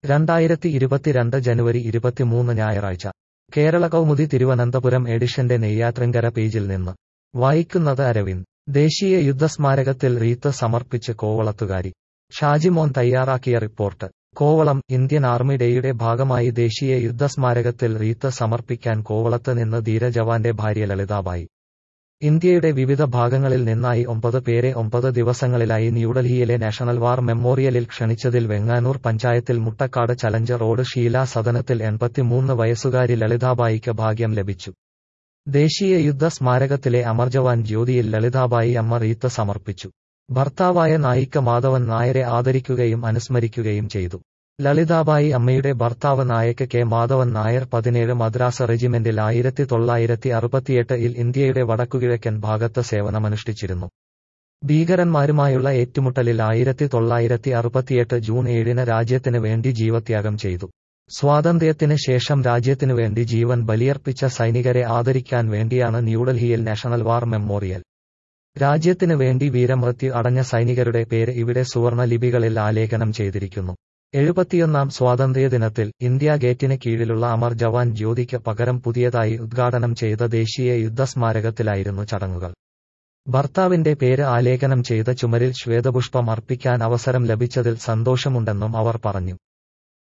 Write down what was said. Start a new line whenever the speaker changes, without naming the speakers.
രണ്ടായിരത്തി ഇരുപത്തിരണ്ട് ജനുവരി ഇരുപത്തിമൂന്ന് ഞായറാഴ്ച കേരള കൗമുദി തിരുവനന്തപുരം എഡിഷന്റെ നെയ്യാറ്റിൻകര പേജിൽ നിന്ന് വായിക്കുന്നത് അരവിന്ദ് ദേശീയ യുദ്ധസ്മാരകത്തിൽ റീത്ത് സമർപ്പിച്ച് കോവളത്തുകാരി ഷാജിമോൻ തയ്യാറാക്കിയ റിപ്പോർട്ട് കോവളം ഇന്ത്യൻ ആർമി ഡേയുടെ ഭാഗമായി ദേശീയ യുദ്ധസ്മാരകത്തിൽ റീത്ത് സമർപ്പിക്കാൻ കോവളത്ത് നിന്ന് ധീരജവാന്റെ ഭാര്യ ലളിതാബായി ഇന്ത്യയുടെ വിവിധ ഭാഗങ്ങളിൽ നിന്നായി ഒമ്പത് പേരെ ഒമ്പത് ദിവസങ്ങളിലായി ന്യൂഡൽഹിയിലെ നാഷണൽ വാർ മെമ്മോറിയലിൽ ക്ഷണിച്ചതിൽ വെങ്ങാനൂർ പഞ്ചായത്തിൽ മുട്ടക്കാട് ചലഞ്ച് റോഡ് ഷീലാ സദനത്തിൽ എൺപത്തിമൂന്ന് വയസ്സുകാരി ലളിതാബായിക്ക് ഭാഗ്യം ലഭിച്ചു ദേശീയ യുദ്ധ സ്മാരകത്തിലെ അമർജവാൻ ജ്യോതിയിൽ ലളിതാബായി അമ്മ റീത്ത് സമർപ്പിച്ചു ഭർത്താവായ നായിക മാധവൻ നായരെ ആദരിക്കുകയും അനുസ്മരിക്കുകയും ചെയ്തു ലളിതാബായി അമ്മയുടെ ഭർത്താവ് നായക് കെ മാധവൻ നായർ പതിനേഴ് മദ്രാസ് റെജിമെന്റിൽ ആയിരത്തി തൊള്ളായിരത്തി അറുപത്തിയെട്ടിൽ ഇന്ത്യയുടെ വടക്കുകിഴക്കൻ ഭാഗത്ത് സേവനമനുഷ്ഠിച്ചിരുന്നു ഭീകരന്മാരുമായുള്ള ഏറ്റുമുട്ടലിൽ ആയിരത്തി തൊള്ളായിരത്തി അറുപത്തിയെട്ട് ജൂൺ ഏഴിന് രാജ്യത്തിന് വേണ്ടി ജീവത്യാഗം ചെയ്തു സ്വാതന്ത്ര്യത്തിന് ശേഷം രാജ്യത്തിനു വേണ്ടി ജീവൻ ബലിയർപ്പിച്ച സൈനികരെ ആദരിക്കാൻ വേണ്ടിയാണ് ന്യൂഡൽഹിയിൽ നാഷണൽ വാർ മെമ്മോറിയൽ രാജ്യത്തിനു വേണ്ടി വീരമൃത്യു അടഞ്ഞ സൈനികരുടെ പേര് ഇവിടെ സുവർണ ലിപികളിൽ ആലേഖനം ചെയ്തിരിക്കുന്നു എഴുപത്തിയൊന്നാം സ്വാതന്ത്ര്യദിനത്തിൽ ഇന്ത്യ ഗേറ്റിന് കീഴിലുള്ള അമർ ജവാൻ ജ്യോതിക്ക് പകരം പുതിയതായി ഉദ്ഘാടനം ചെയ്ത ദേശീയ യുദ്ധസ്മാരകത്തിലായിരുന്നു ചടങ്ങുകൾ ഭർത്താവിന്റെ പേര് ആലേഖനം ചെയ്ത ചുമരിൽ ശ്വേതപുഷ്പം അർപ്പിക്കാൻ അവസരം ലഭിച്ചതിൽ സന്തോഷമുണ്ടെന്നും അവർ പറഞ്ഞു